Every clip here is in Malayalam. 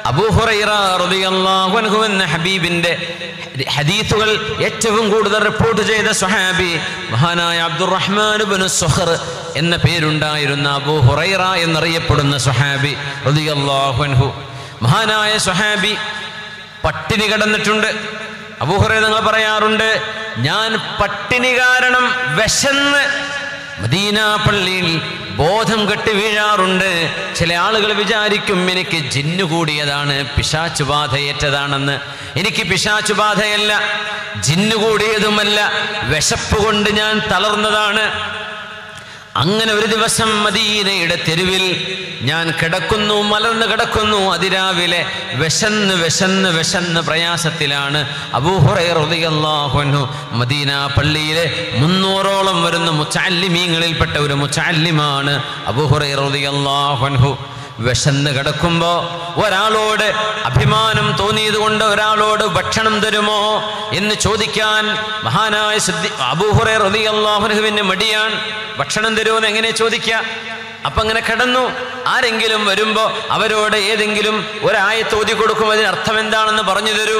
അബൂഹുറൈറ റളിയല്ലാഹു അൻഹു എന്ന ഹബീബിന്റെ ഹദീസുകൾ ഏറ്റവും കൂടുതൽ റിപ്പോർട്ട് ചെയ്ത സ്വഹാബി മഹാനായ അബ്ദുറഹ്മാൻ ഇബ്നു സുഹർ എന്ന പേരുണ്ടായിരുന്ന അബൂ ഹുറൈറ എന്നറിയപ്പെടുന്ന സ്വഹാബി റളിയല്ലാഹു അൻഹു മഹാനായ സ്വഹാബി പട്ടിണി കിടന്നിട്ടുണ്ട് അബൂഹുറൈറ നിങ്ങൾ പറയാറുണ്ട് ഞാൻ പട്ടിണി കാരണം വിശന്ന് മദീന പള്ളിയിൽ ബോധം കെട്ടി വീഴാറുണ്ട് ചില ആളുകൾ വിചാരിക്കും എനിക്ക് ജിന്നു കൂടിയതാണ് പിശാച്ചു ബാധയേറ്റതാണെന്ന് എനിക്ക് പിശാച്ചു ബാധയല്ല ജിന്നു കൂടിയതുമല്ല വിശപ്പ് കൊണ്ട് ഞാൻ തളർന്നതാണ് അങ്ങനെ ഒരു ദിവസം മദീനയുടെ തെരുവിൽ ഞാൻ കിടക്കുന്നു മലർന്ന് കിടക്കുന്നു അതിരാവിലെ വിശന്ന് വിശന്ന് വിശന്ന് പ്രയാസത്തിലാണ് അബൂഹുറൈറിയാഹുനു മദീന പള്ളിയിലെ മുന്നൂറോളം വരുന്ന മുച്ചാല്ലിമീങ്ങളിൽപ്പെട്ട ഒരു മുച്ചാല്ലിമാണ് അബൂഹുറൈറിയാഹുൻഹു വിശന്ന് കിടക്കുമ്പോ ഒരാളോട് അഭിമാനം തോന്നിയത് കൊണ്ട് ഒരാളോട് ഭക്ഷണം തരുമോ എന്ന് ചോദിക്കാൻ മഹാനായ അബൂഹുറൈ റതി അള്ളാഹുനുഹുവിന് മടിയാൻ ഭക്ഷണം തരുമോ എങ്ങനെ ചോദിക്കുക അപ്പൊ അങ്ങനെ കിടന്നു ആരെങ്കിലും വരുമ്പോ അവരോട് ഏതെങ്കിലും ഒരായത്ത് ഓതി കൊടുക്കും അതിന് അർത്ഥം എന്താണെന്ന് പറഞ്ഞു തരൂ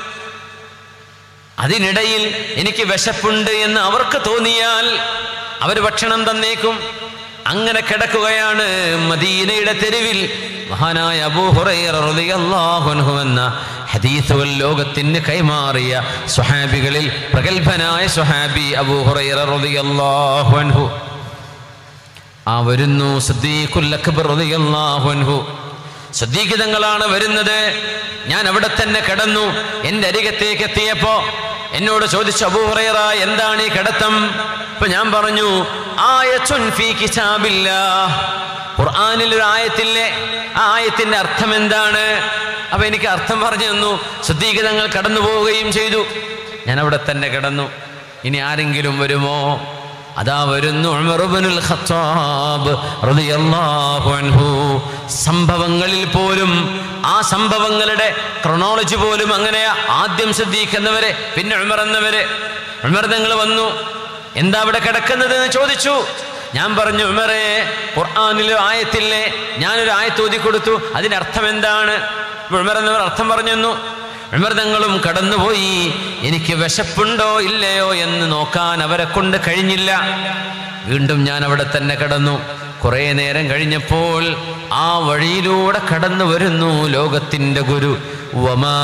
അതിനിടയിൽ എനിക്ക് വിശപ്പുണ്ട് എന്ന് അവർക്ക് തോന്നിയാൽ അവർ ഭക്ഷണം തന്നേക്കും അങ്ങനെ കിടക്കുകയാണ് മദീനയുടെ തെരുവിൽ മഹാനായ അബൂഹുറൈറിയാഹുൻഹു എന്ന ഹദീസുകൾ ലോകത്തിന് കൈമാറിയ സ്വഹാബികളിൽ പ്രഗത്ഭനായ സ്വഹാബി അബൂഹുറൈറിയാഹുൻഹു ആ വരുന്നു സദ്ദീഖുൽ അക്ബർ റളിയല്ലാഹു അൻഹു സദ്ദീഖ് തങ്ങളാണ് വരുന്നത് ഞാൻ അവിടെ തന്നെ കിടന്നു എൻ്റെ അരികത്തേക്ക് എത്തിയപ്പോ എന്നോട് ചോദിച്ചു അബൂഹുറൈറ എന്താണ് ഈ കിടത്തം ഇപ്പൊ ഞാൻ പറഞ്ഞു ആയത്തുൻ ഫീ കിതാബില്ലാഹ് ഖുർആനിൽ ഒരു ആയത്തില്ലേ ആ ആയത്തിന്റെ അർത്ഥം എന്താണ് അപ്പൊ എനിക്ക് അർത്ഥം പറഞ്ഞു തന്നു സദ്ദീഖ് തങ്ങൾ കടന്നു പോവുകയും ചെയ്തു ഞാൻ അവിടെ തന്നെ കിടന്നു ഇനി ആരെങ്കിലും വരുമോ അതാ വരുന്നു ഉമറുബ്നുൽ ഖത്താബ് റളിയല്ലാഹു അൻഹു സംഭവങ്ങളിൽ പോലും ആ സംഭവങ്ങളുടെ ക്രൊണോളജി പോലും അങ്ങനെ ആദ്യം ശ്രദ്ധിക്കുന്നവരെ പിന്നെ ഉമർ എന്നവരെ ഉമർ തങ്ങൾ വന്നു എന്താ അവിടെ കിടക്കുന്നത് എന്ന് ചോദിച്ചു ഞാൻ പറഞ്ഞു ഉമറെ ഖുർആാനിലെ ആയത്തില്ലേ ഞാനൊരു ആയത്ത് ഓതി കൊടുത്തു അതിന്റെ അർത്ഥം എന്താണ് ഉമർ എന്നവർ അർത്ഥം പറഞ്ഞു തന്നു വിമൃതങ്ങളും കടന്നുപോയി എനിക്ക് വിശപ്പുണ്ടോ ഇല്ലയോ എന്ന് നോക്കാൻ അവരെ കൊണ്ട് കഴിഞ്ഞില്ല വീണ്ടും ഞാൻ അവിടെ തന്നെ കടന്നു കുറെ നേരം കഴിഞ്ഞപ്പോൾ ആ വഴിയിലൂടെ കടന്നു വരുന്നു ലോകത്തിന്റെ ഗുരു വമാ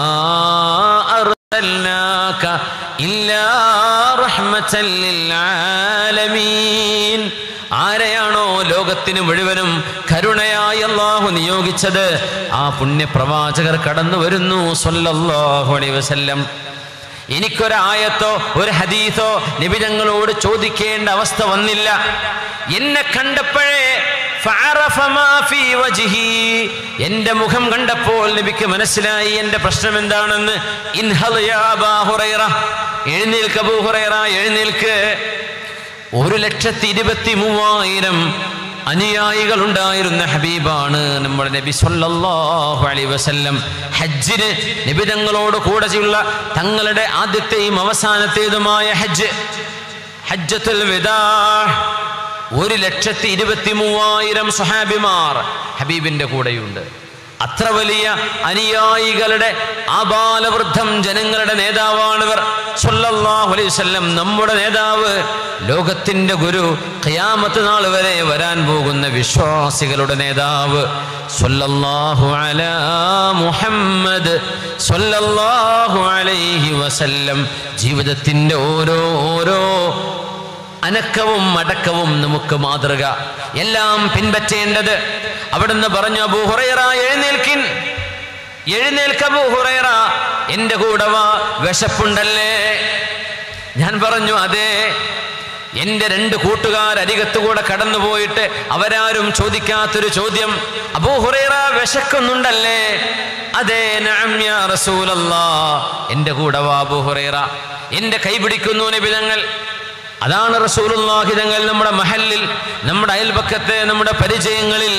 അർസൽനാക ഇല്ലാ റഹ്മത്തൻ ലിൽ ആലമീൻ ആരെയാണോ ലോകത്തിന് മുഴുവനും കരുണയായി അള്ളാഹു നിയോഗിച്ചത് ആ പുണ്യപ്രവാചകർ കടന്നു വരുന്നു സല്ലല്ലാഹു അലൈഹി വസല്ലം എനിക്കൊരായത്തോ ഒരു ഹദീസോ നിബിതങ്ങളോട് ചോദിക്കേണ്ട അവസ്ഥ വന്നില്ല എന്നെ കണ്ടപ്പോഴേ ഫഅറഫ മാ ഫീ വജ്ഹി. എന്റെ മുഖം കണ്ടപ്പോൾ നബിക്ക് മനസ്സിലായി എന്റെ പ്രശ്നം എന്താണെന്ന് ഇൻഹൽ യാ അബാ ഹുറൈറ എഴുന്നേൽക്ക് അബൂ ഹുറൈറ എഴുന്നേൽക്ക് ഒരു ലക്ഷത്തി ഇരുപത്തി മൂവായിരം അനുയായികൾ ഉണ്ടായിരുന്ന ഹബീബാണ് നമ്മുടെ നബി സല്ലല്ലാഹു അലൈഹി വസല്ലം ഹജ്ജിന് നബി തങ്ങളോട് കൂടെ ചെയ്യുള്ള തങ്ങളുടെ ആദ്യത്തെയും അവസാനത്തേതുമായ ഹജ്ജ് ഹജ്ജത്തുൽ വിദാ ഒരു ലക്ഷത്തി ഇരുപത്തി മൂവായിരം സ്വഹാബിമാർ ഹബീബിന്റെ കൂടെയുണ്ട് അത്ര വലിയ അനുയായികളുടെ ആബാലവൃദ്ധം ജനങ്ങളുടെ നേതാവാണിവർ സല്ലല്ലാഹു അലൈഹി വസല്ലം നമ്മുടെ നേതാവ് ലോകത്തിന്റെ ഗുരു ഖിയാമത്ത് നാൾ വരെ വരാൻ പോകുന്ന വിശ്വാസികളുടെ നേതാവ് സല്ലല്ലാഹു അലാ മുഹമ്മദ് സല്ലല്ലാഹു അലൈഹി വസല്ലം ജീവിതത്തിന്റെ ഓരോ ഓരോ അനക്കവും അടക്കവും നമുക്ക് മാതൃക എല്ലാം പിൻപറ്റേണ്ടത് അവിടുന്ന് പറഞ്ഞു അബൂ ഹുറൈറ എഴുന്നേൽക്കിൻ എഴുന്നേൽക്ക അബൂ ഹുറൈറ എന്റെ കൂടെ വാ വിശപ്പുണ്ടല്ലേ ഞാൻ പറഞ്ഞു അതെ എന്റെ രണ്ട് കൂട്ടുകാർ അരികത്തുകൂടെ കടന്നുപോയിട്ട് അവരാരും ചോദിക്കാത്തൊരു ചോദ്യം അബൂ ഹുറൈറ വിശക്കുന്നുണ്ടല്ലേ അതെ നഅം യാ റസൂലല്ലാ എന്റെ കൂടെ വാ അബൂ ഹുറൈറ എന്റെ കൈ പിടിക്കുന്നു നബിതങ്ങൾ അതാണ് റസൂലുള്ളാഹി തങ്ങൾ നമ്മുടെ മഹലിൽ നമ്മുടെ അയൽപക്കത്തെ നമ്മുടെ പരിചയങ്ങളിൽ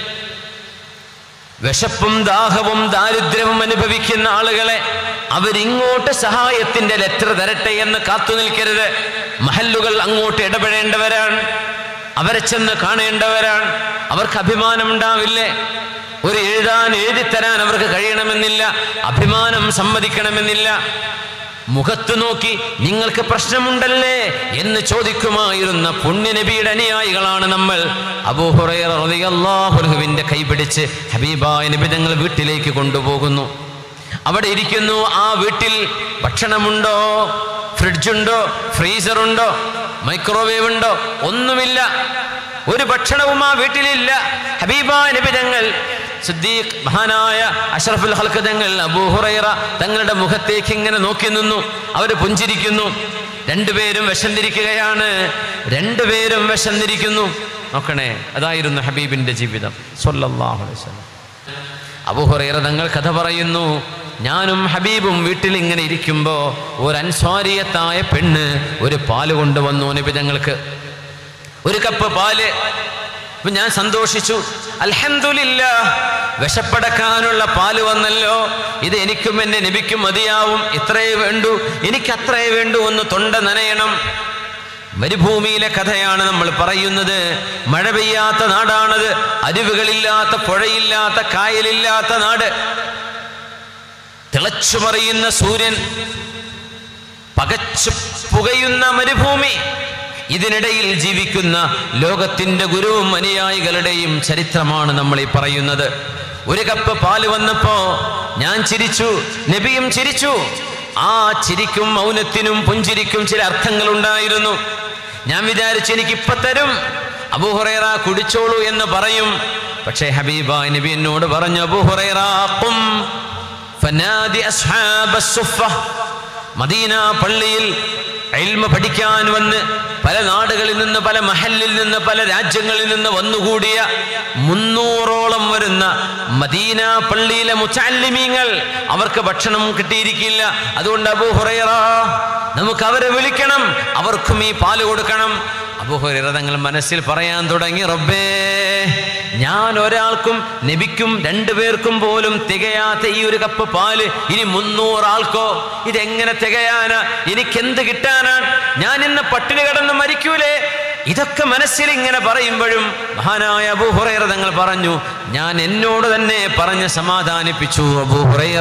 വിശപ്പും ദാഹവും ദാരിദ്ര്യവും അനുഭവിക്കുന്ന ആളുകളെ അവരിങ്ങോട്ട് സഹായത്തിന്റെ ലെറ്റർ തരട്ടെ എന്ന് കാത്തു നിൽക്കരുത് മഹല്ലുകൾ അങ്ങോട്ട് ഇടപെടേണ്ടവരാണ് അവരെ ചെന്ന് കാണേണ്ടവരാണ് അവർക്ക് അഭിമാനമുണ്ടാവില്ലേ ഒരു എഴുതാൻ എഴുതിത്തരാൻ അവർക്ക് കഴിയണമെന്നില്ല അഭിമാനം സമ്മതിക്കണമെന്നില്ല മുഖത്ത് നോക്കി നിങ്ങൾക്ക് പ്രശ്നമുണ്ടല്ലേ എന്ന് ചോദിക്കുമായിരുന്ന പുണ്യനബിയുടെ അനുയായികളാണ് നമ്മൾ അബൂഹുറൈറിന്റെ കൈപിടിച്ച് ഹബീബായ നബി തങ്ങൾ വീട്ടിലേക്ക് കൊണ്ടുപോകുന്നു അവിടെ ഇരിക്കുന്നു ആ വീട്ടിൽ ഭക്ഷണമുണ്ടോ ഫ്രിഡ്ജുണ്ടോ ഫ്രീസറുണ്ടോ മൈക്രോവേവ് ഉണ്ടോ ഒന്നുമില്ല ഒരു ഭക്ഷണവും ആ വീട്ടിലില്ല ഹബീബായ നബി തങ്ങൾ സിദ്ദീഖ് മഹാനായ അഷ്റഫുൽ ഹൽക്ക് തങ്ങൾ അബൂഹുറൈറ തങ്ങളുടെ മുഖത്തേക്ക് ഇങ്ങനെ നോക്കി നിന്നു അവർ പുഞ്ചിരിക്കുന്നു രണ്ടുപേരും വിശന്നിരിക്കുകയാണ് രണ്ടുപേരും വിശന്നിരിക്കുന്നു നോക്കണേ അതായിരുന്നു ഹബീബിന്റെ ജീവിതം സല്ലല്ലാഹു അലൈഹി വസല്ലം അബൂഹുറൈറ തങ്ങൾ കഥ പറയുന്നു ഞാനും ഹബീബും വീട്ടിൽ ഇങ്ങനെ ഇരിക്കുമ്പോൾ ഒരു അൻസ്വാരിയത്തായ പെണ്ണ് ഒരു പാല് കൊണ്ടുവന്നു നബി തങ്ങൾക്ക് ഒരു കപ്പ് പാല് അപ്പൊ ഞാൻ സന്തോഷിച്ചു അൽഹംദുലില്ല വിശപ്പടക്കാനുള്ള പാല് വന്നല്ലോ ഇത് എനിക്കും എന്റെ നബിക്കും മതിയാവും ഇത്രയേ വേണ്ടൂ എനിക്ക് അത്രയേ വേണ്ടൂ ഒന്ന് തൊണ്ട നനയണം മരുഭൂമിയിലെ കഥയാണ് നമ്മൾ പറയുന്നത് മഴ പെയ്യാത്ത നാടാണത് അരുവികളില്ലാത്ത പുഴയില്ലാത്ത കായലില്ലാത്ത നാട് തിളച്ചു മറിയുന്ന സൂര്യൻ പകച്ചു പുകയുന്ന മരുഭൂമി ഇതിനിടയിൽ ജീവിക്കുന്ന ലോകത്തിന്റെ ഗുരുവും അനുയായികളുടെയും ചരിത്രമാണ് നമ്മൾ ഈ പറയുന്നത് ഒരു കപ്പ് പാല് വന്നപ്പോ ഞാൻ ചിരിച്ചു നബിയും ചിരിച്ചു ആ ചിരിക്കും മൗനത്തിനും പുഞ്ചിരിക്കും ചില അർത്ഥങ്ങൾ ഉണ്ടായിരുന്നു ഞാൻ വിചാരിച്ചു എനിക്ക് ഇപ്പൊ തരും അബൂഹുറൈറ കുടിച്ചോളൂ എന്ന് പറയും പക്ഷേ ഹബീബ നബി എന്നോട് പറഞ്ഞു അബൂഹുറൈറ ഖും ഫനാദി അസ്ഹാബസ് സുഫ്ഫ മദീന പള്ളിയിൽ ഇൽമ പഠിക്കാൻ വന്ന് പല നാടുകളിൽ നിന്ന് പല മഹലിൽ നിന്ന് പല രാജ്യങ്ങളിൽ നിന്ന് വന്നുകൂടിയ മുന്നൂറോളം വരുന്ന മദീന പള്ളിയിലെ മുച്ചാലിമീങ്ങൾ അവർക്ക് ഭക്ഷണം കിട്ടിയിരിക്കില്ല അതുകൊണ്ട് അബൂ ഹുറൈറ നമുക്ക് അവരെ വിളിക്കണം അവർക്കും ഈ പാല് കൊടുക്കണം അബൂ ഹുറൈറ തങ്ങൾ മനസ്സിൽ പറയാൻ തുടങ്ങി റബ്ബേ ഞാൻ ഒരാൾക്കും നബിക്കും രണ്ടുപേർക്കും പോലും തികയാത്ത ഈ ഒരു കപ്പ് പാല് ഇനി മുന്നൂറാൾക്കോ ഇതെങ്ങനെ തികയാനാ എനിക്കെന്ത് കിട്ടാനാണ് ഞാൻ ഇന്ന് പട്ടിണി കിടന്ന് മരിക്കൂലേ ഇതൊക്കെ മനസ്സിൽ ഇങ്ങനെ പറയുമ്പോഴും മഹാനായ അബൂഹുറൈറ തങ്ങൾ പറഞ്ഞു ഞാൻ എന്നോട് തന്നെ പറഞ്ഞ് സമാധാനിപ്പിച്ചു അബൂഹുറൈറ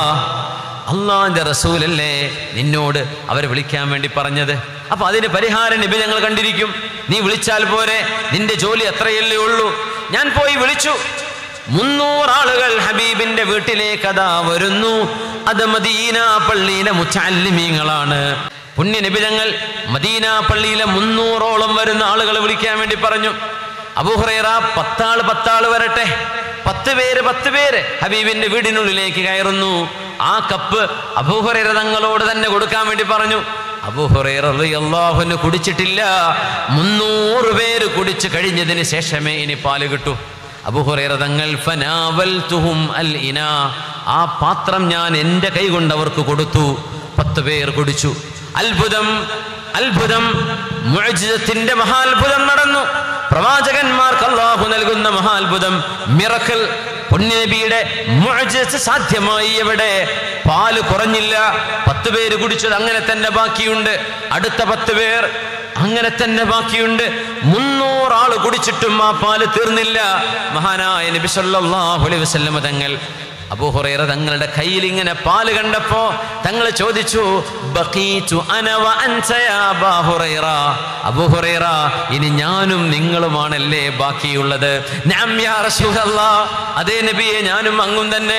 അള്ളാന്റെ റസൂലല്ലേ നിന്നോട് അവരെ വിളിക്കാൻ വേണ്ടി പറഞ്ഞത് അപ്പൊ അതിന് പരിഹാരം നബി ഞങ്ങൾ കണ്ടിരിക്കും നീ വിളിച്ചാൽ പോരെ നിന്റെ ജോലി അത്രയല്ലേ ഉള്ളൂ ഞാൻ പോയി വിളിച്ചു മുന്നൂറാളുകൾ ഹബീബിന്റെ വീട്ടിലേക്ക് അതാ വരുന്നു അത് മദീന പള്ളിയിലെ മുച്ചാലിമീങ്ങളാണ് പുണ്യ നിബിതങ്ങൾ മദീന പള്ളിയിലെ മുന്നൂറോളം വരുന്ന ആളുകളെ വിളിക്കാൻ വേണ്ടി പറഞ്ഞു അബൂഹുറൈറ പത്താള് പത്താള് വരട്ടെ പത്ത് പേര് പത്ത് പേര് ഹബീബിന്റെ വീടിനുള്ളിലേക്ക് കയറുന്നു ആ കപ്പ് അബൂഹുറൈറ തങ്ങളോട് തന്നെ കൊടുക്കാൻ വേണ്ടി പറഞ്ഞു അബൂഹുറൈറിയാഹുന് കുടിച്ചിട്ടില്ല മുന്നൂറ് പേര് കുടിച്ചു കഴിഞ്ഞതിന് ശേഷമേ ഇനി പാല് കിട്ടൂ അബൂഹുറൈറ തങ്ങൾ ഫനാവൽതുഹും അൽ ഇന ആ പാത്രം ഞാൻ എൻ്റെ കൈ കൊണ്ട് അവർക്ക് കൊടുത്തു പത്ത് പേർ കുടിച്ചു അത്ഭുതം അത്ഭുതം മുഅ്ജിസത്തിന്റെ മഹാത്ഭുതം നടന്നു പ്രവാചകന്മാർക്ക് അള്ളാഹു നൽകുന്ന മഹാത്ഭുതം മിറക്കൽ പുണ്യനബിയുടെ മുഅ്ജിസ സാധ്യമായി എവിടെ പാല് കുറഞ്ഞില്ല പത്ത് പേര് കുടിച്ചത് അങ്ങനെ തന്നെ ബാക്കിയുണ്ട് അടുത്ത പത്ത് പേർ അങ്ങനെ തന്നെ ബാക്കിയുണ്ട് മുന്നൂറാള് കുടിച്ചിട്ടും ആ പാല് തീർന്നില്ല മഹാനായ നബി സല്ലല്ലാഹു അലൈഹി വസല്ലമ തങ്ങൾ അബൂഹുറൈറ തങ്ങളുടെ കയ്യിൽ ഇങ്ങനെ പാല് കണ്ടപ്പോ തങ്ങൾ ചോദിച്ചു ബഖീതു അന വ അൻത യാ അബാ ഹുറൈറ അബൂഹുറൈറ ഇനി ഞാനും നിങ്ങളുമാണല്ലേ ബാക്കിയുള്ളത് നഅം യാ റസൂലല്ലാഹ് അതേ നബിയെ ഞാനും അങ്ങും തന്നെ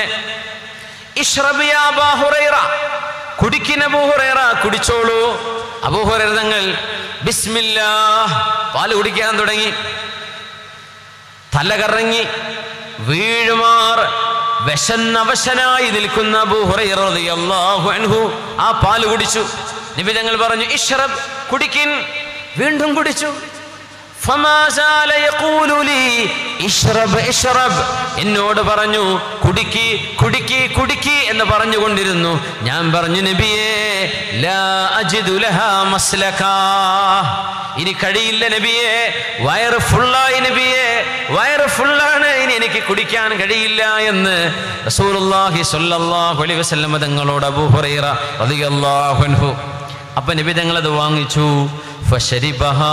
ഇഷ്റബ് യാ അബാ ഹുറൈറ കുടിക്കുന്ന അബൂഹുറൈറ കുടിച്ചോളൂ അബൂഹുറൈറ തങ്ങൾ ബിസ്മില്ലാ പാല് കുടിക്കാൻ തുടങ്ങി തലകറങ്ങി വീഴുമാർ വിശന്നവശനായി നിൽക്കുന്ന അബൂ ഹുറൈറ റളിയല്ലാഹു അൻഹു ആ പാല് കുടിച്ചു നബി തങ്ങൾ പറഞ്ഞു ഇഷ്റബ് കുടിക്കിൻ വീണ്ടും കുടിച്ചു ഫമാ സാല യഖൂലു ലീ ഇഷ്റബ് ഇഷ്റബ് എന്നോട് പറഞ്ഞു കുടിക്കി കുടിക്കി കുടിക്കി എന്ന് പറഞ്ഞുകൊണ്ടിരുന്നു ഞാൻ പറഞ്ഞു നബിയേ ലാ അജിദു ലഹാ മസ്ലകാ ഇനി കഴിയില്ല നബിയെ വയറ് ഫുള്ളായി നബിയെ വയറ് ഫുള്ളാണ് ഇനി എനിക്ക് കുടിക്കാൻ കഴിയില്ല എന്ന് റസൂലുള്ളാഹി സ്വല്ലല്ലാഹു അലൈഹി വസല്ലം തങ്ങളോട് അബൂ ഹുറൈറ റളിയല്ലാഹു അൻഹു അപ്പൊ നബി തങ്ങൾ അത് വാങ്ങിച്ചു ഫശരിബഹാ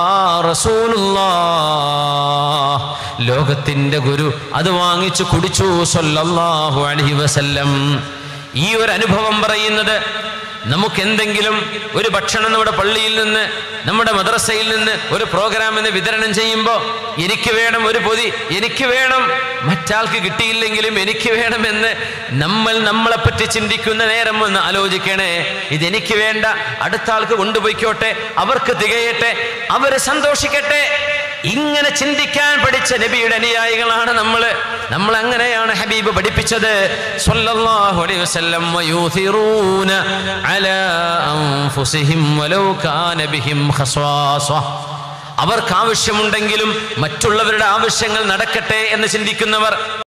റസൂലുള്ളാഹ്. ലോകത്തിന്റെ ഗുരു അത് വാങ്ങിച്ചു കുടിച്ചു സല്ലല്ലാഹു അലൈഹി വസല്ലം ഈ ഒരു അനുഭവം പറയുന്നത് നമുക്ക് എന്തെങ്കിലും ഒരു ഭക്ഷണം നമ്മുടെ പള്ളിയിൽ നിന്ന് നമ്മുടെ മദ്രസയിൽ നിന്ന് ഒരു പ്രോഗ്രാമിന് വിതരണം ചെയ്യുമ്പോൾ എനിക്ക് വേണം ഒരു പൊതി എനിക്ക് വേണം മറ്റാൾക്ക് കിട്ടിയില്ലെങ്കിലും എനിക്ക് വേണമെന്ന് നമ്മൾ നമ്മളെപ്പറ്റി ചിന്തിക്കുന്ന നേരം ഒന്ന് ആലോചിക്കണേ ഇതെനിക്ക് വേണ്ട അടുത്ത ആൾക്ക് കൊണ്ടുപോയിക്കോട്ടെ അവർക്ക് തികയട്ടെ അവര് സന്തോഷിക്കട്ടെ ഇങ്ങനെ ചിന്തിക്കാൻ പഠിച്ച നബിയുടെ അനുയായികളാണ് നമ്മൾ നമ്മൾ അങ്ങനെയാണ് ഹബീബ് പഠിപ്പിച്ചത് സ്വല്ലല്ലാഹു അലൈഹി വസല്ലം വയൂഥിറൂന അലാ അൻഫുസിഹിം വലൗ കാന ബിഹിം ഖസ്വാസ അവർക്ക് ആവശ്യമുണ്ടെങ്കിലും മറ്റുള്ളവരുടെ ആവശ്യങ്ങൾ നടക്കട്ടെ എന്ന് ചിന്തിക്കുന്നവർ